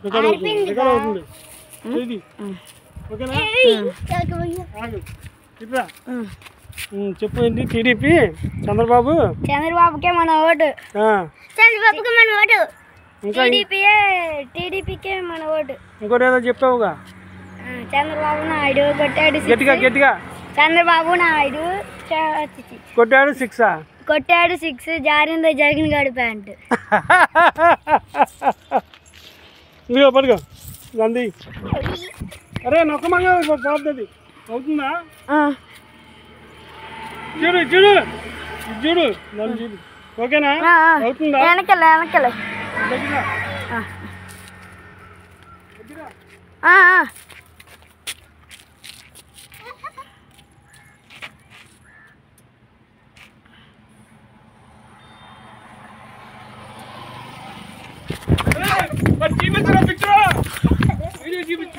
Record అవుతుంది record అవుతుంది ఇది ఓకేనా ఆగు ఇట్రా ఉమ్. ఉమ్, చెప్పు ఏంటి టీడీపీ చంద్రబాబు చంద్రబాబుకే మన ఓటు ఆ, చంద్రబాబుకే మన ఓటు ఇంకా టీడీపీయే టీడీపీకే మన ఓటు ఇంకోటి ఏదో చెప్పావుగా ఆ, చంద్రబాబు నాయుడు కొట్టాడు six. గట్టిగా గట్టిగా చంద్రబాబు నాయుడు చ- చి- చి. కొట్టాడు సిక్సా కొట్టాడు సిక్స్ జారిందో జరిగిన గడి ప్యాంట్ ఇదిగో పడుకో గంది అరే నొక్కమంగా పోతుంది అవుతుందా చూడు చూడు చూడు నన్ను చూడు ఓకేనా అవుతుందా వెనకలే వెనకలే దగ్గర మరి చూపించరా పిక్చర్ వీడియో చూపించు